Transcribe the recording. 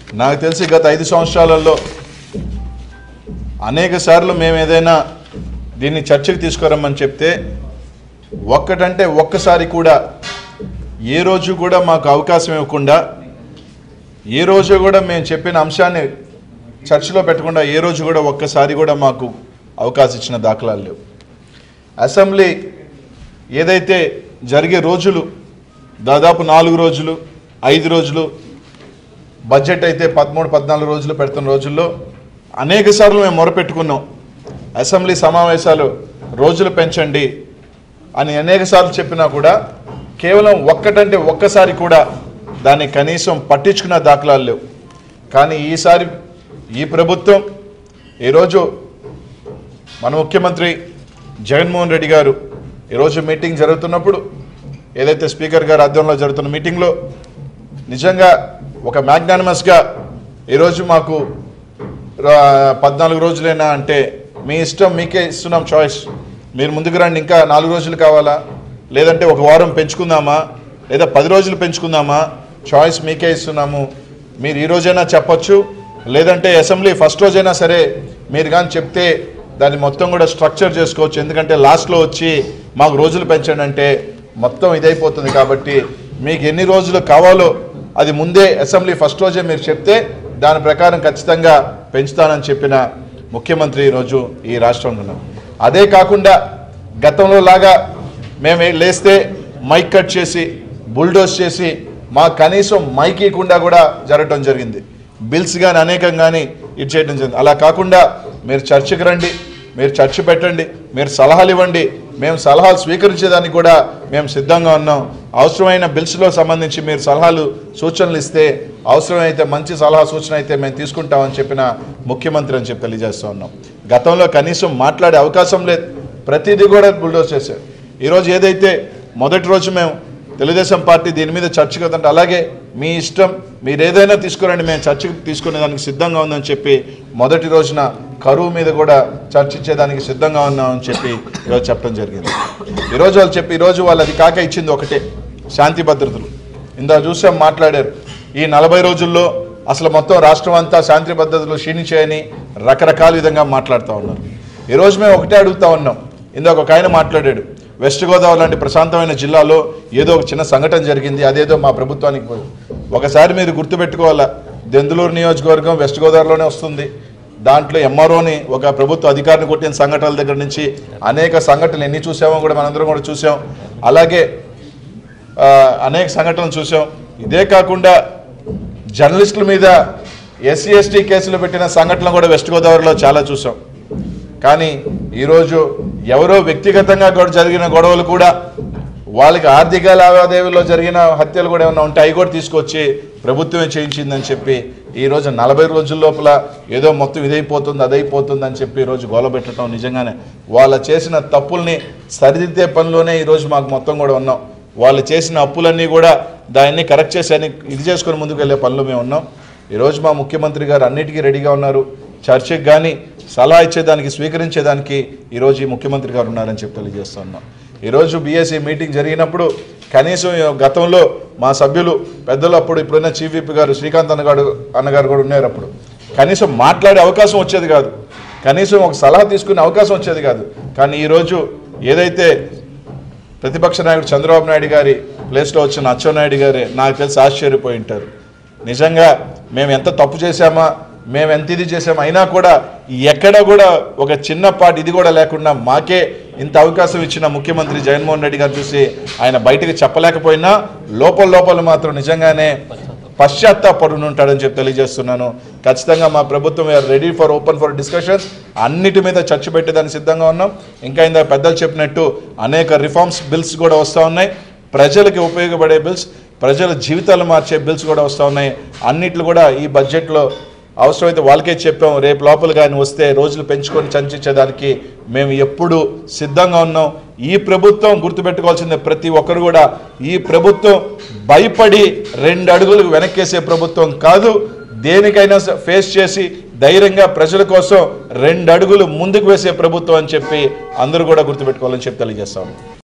నాకు తెలిసి గత ఐదు సంవత్సరాలలో అనేక సార్లు మేము ఏదైనా దీన్ని చర్చకు తీసుకురమ్మని చెప్తే ఒక్కటంటే ఒక్కసారి కూడా ఏ రోజు కూడా మాకు అవకాశం ఇవ్వకుండా ఏ రోజు కూడా మేము చెప్పిన అంశాన్ని చర్చలో పెట్టకుండా ఏ రోజు కూడా ఒక్కసారి కూడా మాకు అవకాశం ఇచ్చిన దాఖలాలు లేవు అసెంబ్లీ ఏదైతే జరిగే రోజులు దాదాపు నాలుగు రోజులు ఐదు రోజులు బడ్జెట్ అయితే పదమూడు పద్నాలుగు రోజులు పెడుతున్న రోజుల్లో అనేక సార్లు మేము మొరపెట్టుకున్నాం అసెంబ్లీ సమావేశాలు రోజులు పెంచండి అని అనేక సార్లు చెప్పినా కూడా కేవలం ఒక్కటంటే ఒక్కసారి కూడా దాన్ని కనీసం పట్టించుకున్న దాఖలాలు లేవు కానీ ఈసారి ఈ ప్రభుత్వం ఈరోజు మన ముఖ్యమంత్రి జగన్మోహన్ రెడ్డి గారు ఈరోజు మీటింగ్ జరుగుతున్నప్పుడు ఏదైతే స్పీకర్ గారు ఆధ్వర్యంలో జరుగుతున్న మీటింగ్లో నిజంగా ఒక మ్యాగ్నానిమస్గా ఈరోజు మాకు రా- పద్నాలుగు రోజులైనా అంటే మీ ఇష్టం మీకే ఇస్తున్నాం చాయిస్ మీరు ముందుకు రండి ఇంకా నాలుగు రోజులు కావాలా లేదంటే ఒక వారం పెంచుకుందామా లేదా పది రోజులు పెంచుకుందామా చాయిస్ మీకే ఇస్తున్నాము మీరు ఈ రోజైనా చెప్పొచ్చు లేదంటే అసెంబ్లీ ఫస్ట్ రోజైనా సరే మీరు కానీ చెప్తే దాన్ని మొత్తం కూడా స్ట్రక్చర్ చేసుకోవచ్చు ఎందుకంటే లాస్ట్లో వచ్చి మాకు రోజులు పెంచండి అంటే మొత్తం ఇదైపోతుంది కాబట్టి మీకు ఎన్ని రోజులు కావాలో అది ముందే అసెంబ్లీ ఫస్ట్ రోజే మీరు చెప్తే దాని ప్రకారం ఖచ్చితంగా పెంచుతానని చెప్పిన ముఖ్యమంత్రి ఈరోజు ఈ రాష్ట్రంలో ఉన్నాం అదే కాకుండా గతంలో లాగా మేము ఏ- లేస్తే మైక్ కట్ చేసి బుల్డోస్ చేసి మా కనీసం మైక్ ఇవ్వకుండా కూడా జరగటం జరిగింది బిల్స్ కానీ అనేకం కానీ ఇది చేయడం జరిగింది అలా కాకుండా మీరు చర్చకు రండి మీరు చర్చ పెట్టండి మీరు సలహాలు ఇవ్వండి మేము సలహాలు స్వీకరించేదానికి కూడా మేము సిద్ధంగా ఉన్నాం అవసరమైన బిల్స్లో సంబంధించి మీరు సలహాలు సూచనలు ఇస్తే అవసరమైతే మంచి సలహా సూచన అయితే మేము తీసుకుంటామని చెప్పిన ముఖ్యమంత్రి అని చెప్పి తెలియజేస్తూ ఉన్నాం గతంలో కనీసం మాట్లాడే అవకాశం లేదు ప్రతిదీ కూడా బుల్డోస్ చేశారు ఈరోజు ఏదైతే మొదటి రోజు మేము తెలుగుదేశం పార్టీ దీని మీద చర్చకు వద్దంటే అలాగే మీ ఇష్టం మీరు ఏదైనా తీసుకురండి మేము చర్చకు తీసుకునే దానికి సిద్ధంగా ఉందని చెప్పి మొదటి రోజున కరువు మీద కూడా చర్చించేదానికి సిద్ధంగా ఉన్నామని చెప్పి ఈరోజు చెప్పడం జరిగింది ఈరోజు వాళ్ళు చెప్పి ఈరోజు వాళ్ళు అది కాక ఇచ్చింది ఒకటే శాంతి భద్రతలు ఇందా చూసాం మాట్లాడారు ఈ నలభై రోజుల్లో అసలు మొత్తం రాష్ట్రం అంతా శాంతి భద్రతలు క్షీణించాయని రకరకాల విధంగా మాట్లాడుతూ ఉన్నారు ఈరోజు మేము ఒకటే అడుగుతా ఉన్నాం ఇందాక ఒక ఆయన మాట్లాడాడు వెస్ట్ గోదావరి లాంటి ప్రశాంతమైన జిల్లాలో ఏదో ఒక చిన్న సంఘటన జరిగింది అదేదో మా ప్రభుత్వానికి పోయింది. ఒకసారి మీరు గుర్తుపెట్టుకోవాలా దెందులూరు నియోజకవర్గం వెస్ట్ గోదావరిలోనే వస్తుంది దాంట్లో ఎంఆర్ఓని ఒక ప్రభుత్వ అధికారిని కొట్టిన సంఘటనల దగ్గర నుంచి అనేక సంఘటనలు ఎన్ని చూసామో కూడా మనందరం కూడా చూసాం అలాగే ఆ, అనేక సంఘటనలు చూసాం ఇదే కాకుండా జర్నలిస్టుల మీద ఎస్సీ ఎస్టీ కేసులు పెట్టిన సంఘటనలు కూడా వెస్ట్ గోదావరిలో చాలా చూసాం కానీ ఈరోజు ఎవరో వ్యక్తిగతంగా కూడా జరిగిన గొడవలు కూడా వాళ్ళకి ఆర్థిక లావాదేవీల్లో జరిగిన హత్యలు కూడా ఏమైనా ఉంటే అవి కూడా తీసుకొచ్చి ప్రభుత్వమే చేయించిందని చెప్పి ఈరోజు నలభై రోజుల లోపల ఏదో మొత్తం ఇదైపోతుంది అదైపోతుంది అని చెప్పి ఈరోజు గోలబెట్టడం నిజంగానే వాళ్ళు చేసిన తప్పుల్ని సరిదిద్దే పనిలోనే ఈరోజు మాకు మొత్తం కూడా ఉన్నాం వాళ్ళు చేసిన అప్పులన్నీ కూడా దాన్ని కరెక్ట్ చేసి అన్ని ఇది చేసుకొని ముందుకు వెళ్ళే పనులు మేము ఉన్నాం ఈరోజు మా ముఖ్యమంత్రి గారు అన్నిటికీ రెడీగా ఉన్నారు చర్చకి కానీ సలహా ఇచ్చేదానికి స్వీకరించేదానికి ఈరోజు ఈ ముఖ్యమంత్రి గారు ఉన్నారని చెప్పి తెలియజేస్తా ఉన్నాం ఈరోజు బీఎస్సీ మీటింగ్ జరిగినప్పుడు కనీసం గతంలో మా సభ్యులు పెద్దలు అప్పుడు ఇప్పుడున్న చీఫ్ విప్ గారు శ్రీకాంత్ అన్నగారు అన్నగారు కూడా ఉన్నారు అప్పుడు కనీసం మాట్లాడే అవకాశం వచ్చేది కాదు కనీసం ఒక సలహా తీసుకునే అవకాశం వచ్చేది కాదు కానీ ఈరోజు ఏదైతే ప్రతిపక్ష నాయకుడు చంద్రబాబు నాయుడు గారి ప్లేస్లో వచ్చిన అచ్చెన్నాయుడు గారే నాకు తెలిసి ఆశ్చర్యపోయి ఉంటారు నిజంగా మేము ఎంత తప్పు చేశామా మేము ఎంత ఇది చేసామా అయినా కూడా ఎక్కడ కూడా ఒక చిన్నపాటి ఇది కూడా లేకుండా మాకే ఇంత అవకాశం ఇచ్చిన ముఖ్యమంత్రి జగన్మోహన్ రెడ్డి గారు చూసి ఆయన బయటకు చెప్పలేకపోయినా లోపల లోపల మాత్రం నిజంగానే పశ్చాత్తాపడుని ఉంటాడని చెప్పి తెలియజేస్తున్నాను ఖచ్చితంగా మా ప్రభుత్వం ready for open for discussions అన్నిటి మీద చర్చ పెట్టేదానికి సిద్ధంగా ఉన్నాం ఇంకా ఇందా పెద్దలు చెప్పినట్టు అనేక రిఫార్మ్స్ బిల్స్ కూడా వస్తూ ఉన్నాయి ప్రజలకు ఉపయోగపడే బిల్స్ ప్రజల జీవితాలు మార్చే బిల్స్ కూడా వస్తూ ఉన్నాయి అన్నిట్లు కూడా ఈ బడ్జెట్లో అవసరమైతే వాళ్ళకే చెప్పాం రేపు లోపల కానీ వస్తే రోజులు పెంచుకొని చర్చించేదానికి మేము ఎప్పుడు సిద్ధంగా ఉన్నాం ఈ ప్రభుత్వం గుర్తుపెట్టుకోవాల్సిందే ప్రతి ఒక్కరు కూడా ఈ ప్రభుత్వం భయపడి రెండు అడుగులు వెనక్కేసే ప్రభుత్వం కాదు దేనికైనా స- ఫేస్ చేసి ధైర్యంగా ప్రజల కోసం రెండు అడుగులు ముందుకు వేసే ప్రభుత్వం అని చెప్పి అందరూ కూడా గుర్తుపెట్టుకోవాలని చెప్పి తెలియజేస్తాం